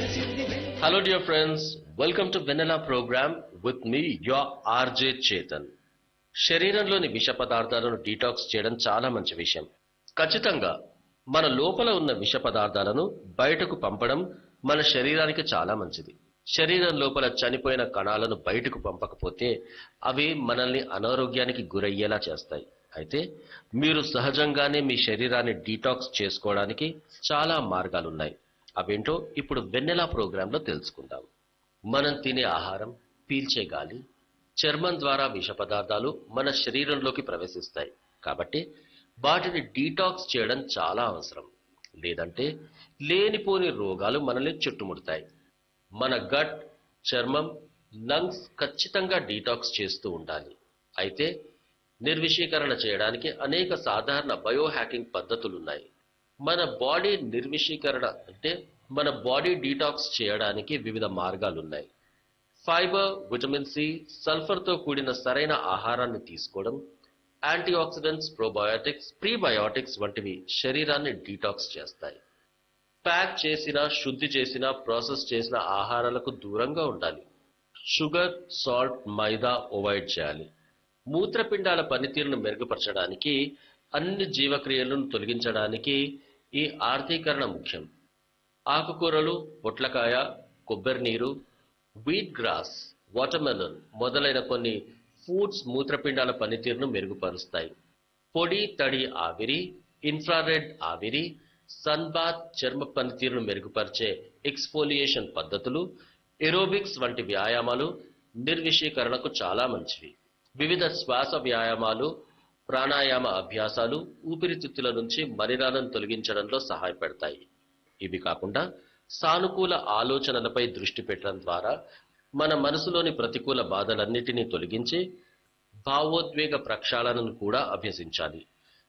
Hello, dear friends. Welcome to Vanilla program with me, your RJ Chetan. శరీరంలోని విష పదార్థాలను detox చేయడం చాలా మంచి విషయం ఖచ్చితంగా మన లోపల ఉన్న విష పదార్థాలను బయటకు పంపడం మన శరీరానికి చాలా మంచిది శరీరం లోపల చనిపోయిన కణాలను బయటకు పంపకపోతే అవి మనల్ని అనారోగ్యానికి గురయ్యేలా చేస్తాయి అయితే మీరు సహజంగానే మీ శరీరాన్ని డీటాక్స్ చేసుకోవడానికి చాలా మార్గాలున్నాయి అవేంటో ఇప్పుడు వెన్నెలా ప్రోగ్రాంలో తెలుసుకుందాం మనం తినే ఆహారం పీల్చే గాలి చర్మం ద్వారా విష పదార్థాలు మన శరీరంలోకి ప్రవేశిస్తాయి కాబట్టి వాటిని డీటాక్స్ చేయడం చాలా అవసరం లేదంటే లేనిపోని రోగాలు మనల్ని చుట్టుముడతాయి మన గట్ చర్మం లంగ్స్ ఖచ్చితంగా డీటాక్స్ చేస్తూ ఉండాలి అయితే నిర్విషీకరణ చేయడానికి అనేక సాధారణ బయో హ్యాకింగ్ పద్ధతులున్నాయి మన బాడీ నిర్విషీకరణ అంటే మన బాడీ డీటాక్స్ చేయడానికి వివిధ మార్గాలున్నాయి ఫైబర్ విటమిన్ సి సల్ఫర్తో కూడిన సరైన ఆహారాన్ని తీసుకోవడం యాంటీ ఆక్సిడెంట్స్ ప్రోబయోటిక్స్ ప్రీబయోటిక్స్ వంటివి శరీరాన్ని డీటాక్స్ చేస్తాయి ప్యాక్ చేసిన శుద్ధి చేసిన ప్రాసెస్ చేసిన ఆహారాలకు దూరంగా ఉండాలి షుగర్ సాల్ట్ మైదా అవాయిడ్ చేయాలి మూత్రపిండాల పనితీరును మెరుగుపరచడానికి అన్ని జీవక్రియలను తొలగించడానికి ఈ ఆర్థీకరణ ముఖ్యం ఆకుకూరలు పొట్లకాయ కొబ్బరి నీరు వీట్ గ్రాస్ వాటర్మెలన్ మొదలైన కొన్ని ఫుడ్స్ మూత్రపిండాల పనితీరును మెరుగుపరుస్తాయి పొడి తడి ఆవిరి ఇన్ఫ్రారెడ్ ఆవిరి సన్ బాత్ చర్మ పనితీరును మెరుగుపరిచే ఎక్స్ఫోలియేషన్ పద్ధతులు ఎరోబిక్స్ వంటి వ్యాయామాలు నిర్విషీకరణకు చాలా మంచివి వివిధ శ్వాస వ్యాయామాలు ప్రాణాయామ అభ్యాసాలు ఊపిరితిత్తుల నుంచి మలినాలను తొలగించడంలో సహాయపడతాయి ఇవి కాకుండా సానుకూల ఆలోచనలపై దృష్టి పెట్టడం ద్వారా మన మనసులోని ప్రతికూల బాధలన్నిటినీ తొలగించి భావోద్వేగ ప్రక్షాళనను కూడా అభ్యసించాలి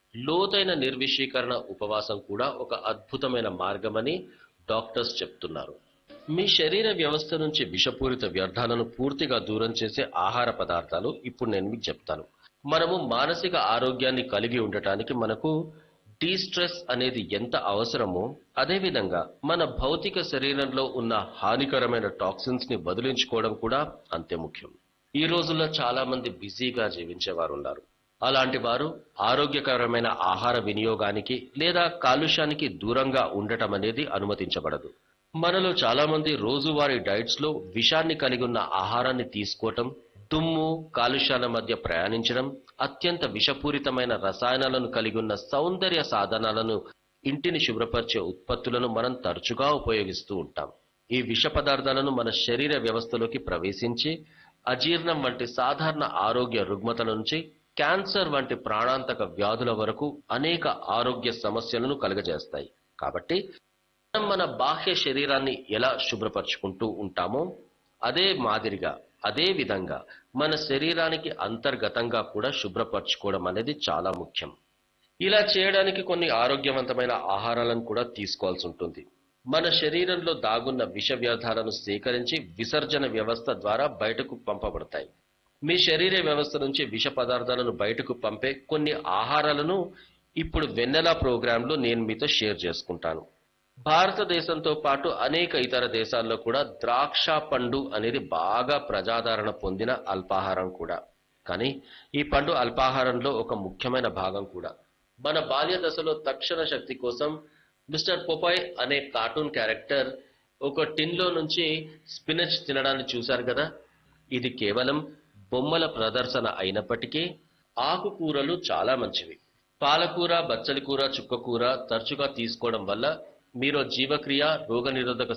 లోతైన నిర్విషీకరణ ఉపవాసం కూడా ఒక అద్భుతమైన మార్గమని డాక్టర్స్ చెప్తున్నారు మీ శరీర వ్యవస్థ నుంచి విషపూరిత వ్యర్థాలను పూర్తిగా దూరం చేసే ఆహార పదార్థాలు ఇప్పుడు నేను మీకు చెప్తాను మనము మానసిక ఆరోగ్యాన్ని కలిగి ఉండటానికి మనకు స్ట్రెస్ అనేది ఎంత అవసరమో అదేవిధంగా మన భౌతిక శరీరంలో ఉన్న హానికరమైన టాక్సిన్స్ ని వదిలించుకోవడం కూడా అంతే ముఖ్యం ఈ రోజుల్లో చాలా మంది బిజీగా జీవించేవారు ఉన్నారు అలాంటి వారు ఆరోగ్యకరమైన ఆహార వినియోగానికి లేదా కాలుష్యానికి దూరంగా ఉండటం అనేది అనుమతించబడదు మనలో చాలా మంది రోజువారీ డైట్స్ లో విషాన్ని కలిగి ఉన్న ఆహారాన్ని తీసుకోవటం దుమ్ము కాలుష్యాల మధ్య ప్రయాణించడం అత్యంత విషపూరితమైన రసాయనాలను కలిగి ఉన్న సౌందర్య సాధనాలను ఇంటిని శుభ్రపరిచే ఉత్పత్తులను మనం తరచుగా ఉపయోగిస్తూ ఉంటాం ఈ విష పదార్థాలను మన శరీర వ్యవస్థలోకి ప్రవేశించి అజీర్ణం వంటి సాధారణ ఆరోగ్య రుగ్మతల నుంచి క్యాన్సర్ వంటి ప్రాణాంతక వ్యాధుల వరకు అనేక ఆరోగ్య సమస్యలను కలుగజేస్తాయి కాబట్టి మనం మన బాహ్య శరీరాన్ని ఎలా శుభ్రపరచుకుంటూ ఉంటామో అదే మాదిరిగా అదే విధంగా మన శరీరానికి అంతర్గతంగా కూడా శుభ్రపరచుకోవడం అనేది చాలా ముఖ్యం ఇలా చేయడానికి కొన్ని ఆరోగ్యవంతమైన ఆహారాలను కూడా తీసుకోవాల్సి ఉంటుంది మన శరీరంలో దాగున్న విష వ్యర్థాలను సేకరించి విసర్జన వ్యవస్థ ద్వారా బయటకు పంపబడతాయి మీ శరీర వ్యవస్థ నుంచి విష పదార్థాలను బయటకు పంపే కొన్ని ఆహారాలను ఇప్పుడు వెన్నెలా ప్రోగ్రాంలో నేను మీతో షేర్ చేసుకుంటాను భారతదేశంతో పాటు అనేక ఇతర దేశాల్లో కూడా ద్రాక్ష పండు అనేది బాగా ప్రజాదరణ పొందిన అల్పాహారం కూడా కానీ ఈ పండు అల్పాహారంలో ఒక ముఖ్యమైన భాగం కూడా మన బాల్య దశలో తక్షణ శక్తి కోసం మిస్టర్ పొపాయ్ అనే కార్టూన్ క్యారెక్టర్ ఒక టిన్లో నుంచి స్పినచ్ తినడాన్ని చూశారు కదా ఇది కేవలం బొమ్మల ప్రదర్శన అయినప్పటికీ ఆకుకూరలు చాలా మంచివి పాలకూర బచ్చలి కూర చుక్కకూర తరచుగా తీసుకోవడం వల్ల మీరు జీవక్రియ రోగనిరోధక